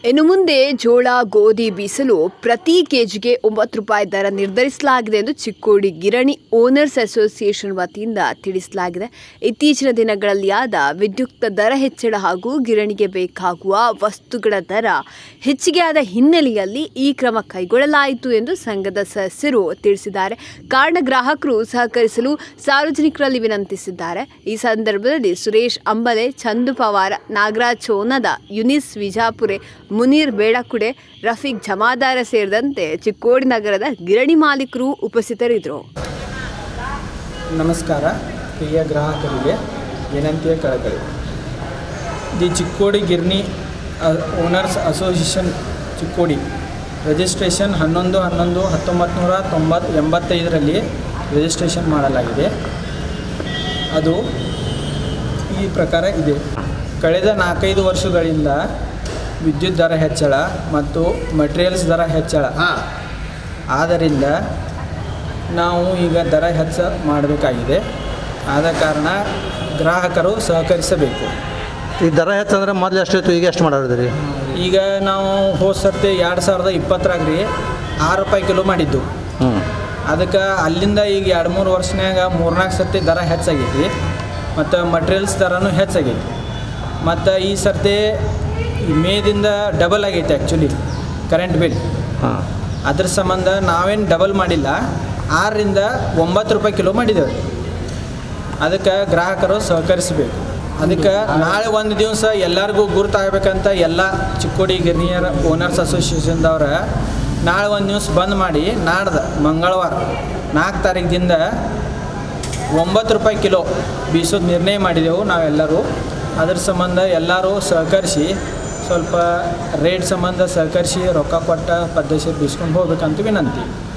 ಇನ್ನು ಮುಂದೆ ಜೋಳ ಗೋಧಿ ಬೀಸಲು ಪ್ರತಿ ಕೆಜಿಗೆ ಒಂಬತ್ತು ರೂಪಾಯಿ ದರ ನಿರ್ಧರಿಸಲಾಗಿದೆ ಎಂದು ಚಿಕ್ಕೋಡಿ ಗಿರಣಿ ಓನರ್ಸ್ ಅಸೋಸಿಯೇಷನ್ ವತಿಯಿಂದ ತಿಳಿಸಲಾಗಿದೆ ಇತ್ತೀಚಿನ ದಿನಗಳಲ್ಲಿ ಆದ ವಿದ್ಯುಕ್ತ ದರ ಹೆಚ್ಚಳ ಹಾಗೂ ಗಿರಣಿಗೆ ಬೇಕಾಗುವ ವಸ್ತುಗಳ ದರ ಹೆಚ್ಚಿಗೆ ಆದ ಹಿನ್ನೆಲೆಯಲ್ಲಿ ಈ ಕ್ರಮ ಕೈಗೊಳ್ಳಲಾಯಿತು ಎಂದು ಸಂಘದ ಸದಸ್ಯರು ತಿಳಿಸಿದ್ದಾರೆ ಕಾರಣ ಗ್ರಾಹಕರು ಸಹಕರಿಸಲು ಸಾರ್ವಜನಿಕರಲ್ಲಿ ವಿನಂತಿಸಿದ್ದಾರೆ ಈ ಸಂದರ್ಭದಲ್ಲಿ ಸುರೇಶ್ ಅಂಬಲೆ ಚಂದು ಪವಾರ ನಾಗರಾಜ್ ಚೋನದ ಯುನಿಸ್ ವಿಜಾಪುರೆ ಮುನೀರ್ ಬೇಡಕುಡೆ ರಫೀಕ್ ಜಮಾದಾರ ಸೇರಿದಂತೆ ಚಿಕ್ಕೋಡಿ ನಗರದ ಗಿರಣಿ ಮಾಲೀಕರು ಉಪಸ್ಥಿತರಿದ್ದರು ನಮಸ್ಕಾರ ಪ್ರಿಯ ಗ್ರಾಹಕರಿಗೆ ವಿನಂತಿಯ ಕಳಕಳಿ the Chikkodi girni owners association Chikkodi registration ಹನ್ನೊಂದು ಹನ್ನೊಂದು ಹತ್ತೊಂಬತ್ತು ನೂರ ತೊಂಬತ್ತು ಎಂಬತ್ತೈದರಲ್ಲಿ ರಿಜಿಸ್ಟ್ರೇಷನ್ ಮಾಡಲಾಗಿದೆ ಅದು ಈ ಪ್ರಕಾರ ಇದೆ ಕಳೆದ ನಾಲ್ಕೈದು ವರ್ಷಗಳಿಂದ ವಿದ್ಯುತ್ ದರ ಹೆಚ್ಚಳ ಮತ್ತು ಮಟೀರಿಯಲ್ಸ್ ದರ ಹೆಚ್ಚಳ ಆದ್ದರಿಂದ ನಾವು ಈಗ ದರ ಹೆಚ್ಚ ಮಾಡಬೇಕಾಗಿದೆ ಆದ ಕಾರಣ ಗ್ರಾಹಕರು ಸಹಕರಿಸಬೇಕು ಈ ದರ ಹೆಚ್ಚಂದ್ರೆ ಮೊದಲು ಎಷ್ಟಿತ್ತು ಈಗ ಎಷ್ಟು ಮಾಡೋದ್ರಿ ಈಗ ನಾವು ಹೋದ ಸರ್ತಿ ಎರಡು ಸಾವಿರದ ಇಪ್ಪತ್ತರಾಗ ರೀ ಆರು ರೂಪಾಯಿ ಕಿಲೋ ಮಾಡಿದ್ದು ಹ್ಞೂ ಅದಕ್ಕೆ ಅಲ್ಲಿಂದ ಈಗ ಎರಡು ಮೂರು ವರ್ಷನ್ಯಾಗ ಮೂರ್ನಾಲ್ಕು ಸರ್ತಿ ದರ ಹೆಚ್ಚಾಗೈತಿ ಮತ್ತು ಮಟೀರಿಯಲ್ಸ್ ದರನೂ ಹೆಚ್ಚಾಗೈತಿ ಮತ್ತು ಈ ಸರ್ತಿ ಈ ಮೇದಿಂದ ಡಬಲ್ ಆಗೈತಿ ಆ್ಯಕ್ಚುಲಿ ಕರೆಂಟ್ ಬಿಲ್ ಹಾಂ ಅದ್ರ ಸಂಬಂಧ ನಾವೇನು ಡಬಲ್ ಮಾಡಿಲ್ಲ ಆರರಿಂದ ಒಂಬತ್ತು ರೂಪಾಯಿ ಕಿಲೋ ಮಾಡಿದ್ದೇವೆ ಅದಕ್ಕೆ ಗ್ರಾಹಕರು ಸಹಕರಿಸಬೇಕು ಅದಕ್ಕೆ ನಾಳೆ ಒಂದು ದಿವಸ ಎಲ್ಲರಿಗೂ ಗುರುತಾಗಬೇಕಂತ ಎಲ್ಲ ಚಿಕ್ಕೋಡಿ ಗಿರ್ನಿಯರ್ ಓನರ್ಸ್ ಅಸೋಸಿಯೇಷನ್ದವ್ರ ನಾಳೆ ಒಂದು ದಿವಸ ಬಂದ್ ಮಾಡಿ ನಾಡ್ದು ಮಂಗಳವಾರ ನಾಲ್ಕು ತಾರೀಕಿಂದ ಒಂಬತ್ತು ರೂಪಾಯಿ ಕಿಲೋ ಬೀಸೋದು ನಿರ್ಣಯ ಮಾಡಿದೆವು ನಾವೆಲ್ಲರೂ ಅದ್ರ ಸಂಬಂಧ ಎಲ್ಲರೂ ಸಹಕರಿಸಿ ಸ್ವಲ್ಪ ರೇಟ್ ಸಂಬಂಧ ಸಹಕರಿಸಿ ರೊಕ್ಕ ಕೊಟ್ಟ ಪದ್ಧತಿ ಬೀಸ್ಕೊಂಡು ಹೋಗ್ಬೇಕಂತ ವಿನಂತಿ